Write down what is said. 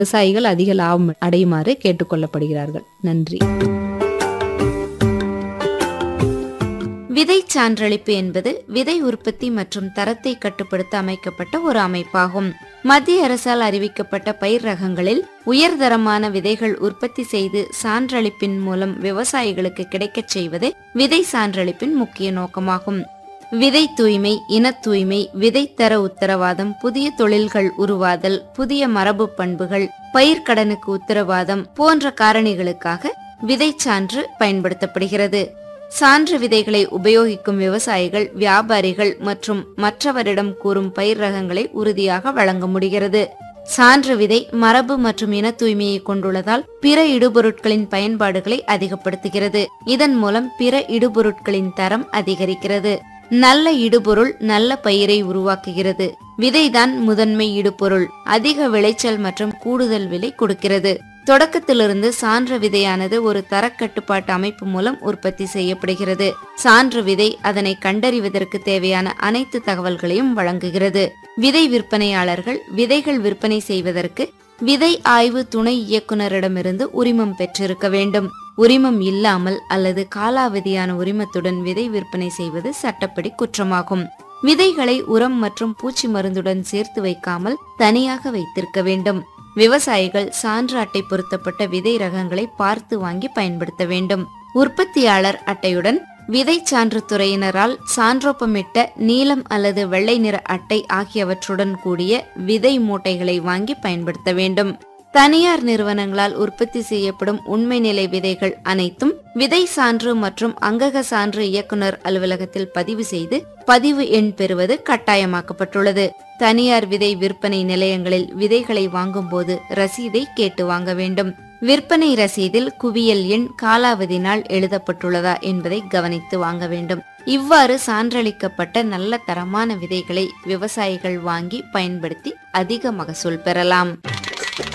விவசாயிகள் அதிக லாபம் அடையுமாறு கேட்டுக்கொள்ளப்படுகிறார்கள் நன்றி விதை சான்றளிப்பு என்பது விதை உற்பத்தி மற்றும் தரத்தை கட்டுப்படுத்த அமைக்கப்பட்ட ஒரு அமைப்பாகும் மத்திய அரசால் அறிவிக்கப்பட்ட பயிர் ரகங்களில் உயர்தரமான விதைகள் உற்பத்தி செய்து சான்றளிப்பின் மூலம் விவசாயிகளுக்கு கிடைக்கச் செய்வதே விதை சான்றளிப்பின் முக்கிய நோக்கமாகும் விதை தூய்மை இனத் தூய்மை விதை தர உத்தரவாதம் புதிய தொழில்கள் உருவாதல் புதிய மரபு பண்புகள் பயிர்க்கடனுக்கு உத்தரவாதம் போன்ற காரணிகளுக்காக விதை சான்று பயன்படுத்தப்படுகிறது சான்று விதைகளை உபயோகிக்கும் விவசாயிகள் வியாபாரிகள் மற்றும் மற்றவரிடம் கூறும் பயிர் ரகங்களை உறுதியாக வழங்க முடிகிறது சான்று விதை மரபு மற்றும் இன தூய்மையை கொண்டுள்ளதால் பிற இடுபொருட்களின் பயன்பாடுகளை அதிகப்படுத்துகிறது இதன் மூலம் பிற இடுபொருட்களின் தரம் அதிகரிக்கிறது நல்ல இடுபொருள் நல்ல பயிரை உருவாக்குகிறது விதைதான் முதன்மை இடுபொருள் அதிக விளைச்சல் மற்றும் கூடுதல் விலை கொடுக்கிறது தொடக்கத்திலிருந்து சான்ற விதையானது ஒரு தரக்கட்டுப்பாட்டு அமைப்பு மூலம் உற்பத்தி செய்யப்படுகிறது சான்று விதை அதனை கண்டறிவதற்கு தேவையான அனைத்து தகவல்களையும் வழங்குகிறது விதை விற்பனையாளர்கள் விதைகள் விற்பனை செய்வதற்கு விதை ஆய்வு துணை இயக்குனரிடமிருந்து உரிமம் பெற்றிருக்க வேண்டும் உரிமம் இல்லாமல் அல்லது காலாவதியான உரிமத்துடன் விதை விற்பனை செய்வது சட்டப்படி குற்றமாகும் விதைகளை உரம் மற்றும் பூச்சி மருந்துடன் சேர்த்து வைக்காமல் தனியாக வைத்திருக்க வேண்டும் விவசாயிகள் சான்று அட்டை பொருத்தப்பட்ட விதை ரகங்களை பார்த்து வாங்கி பயன்படுத்த வேண்டும் உற்பத்தியாளர் அட்டையுடன் விதை சான்று துறையினரால் சான்றொப்பமிட்ட நீலம் அல்லது வெள்ளை நிற அட்டை ஆகியவற்றுடன் கூடிய விதை மூட்டைகளை வாங்கி பயன்படுத்த வேண்டும் தனியார் நிறுவனங்களால் உற்பத்தி செய்யப்படும் உண்மை நிலை விதைகள் அனைத்தும் விதை சான்று மற்றும் அங்கக சான்று இயக்குனர் அலுவலகத்தில் பதிவு செய்து பதிவு எண் பெறுவது கட்டாயமாக்கப்பட்டுள்ளது தனியார் விதை விற்பனை நிலையங்களில் விதைகளை வாங்கும்போது ரசீதை கேட்டு வாங்க வேண்டும் விற்பனை ரசீதில் குவியல் எண் காலாவதி நாள் எழுதப்பட்டுள்ளதா என்பதை கவனித்து வாங்க வேண்டும் இவ்வாறு சான்றளிக்கப்பட்ட நல்ல தரமான விதைகளை விவசாயிகள் வாங்கி பயன்படுத்தி அதிக மகசூல் பெறலாம்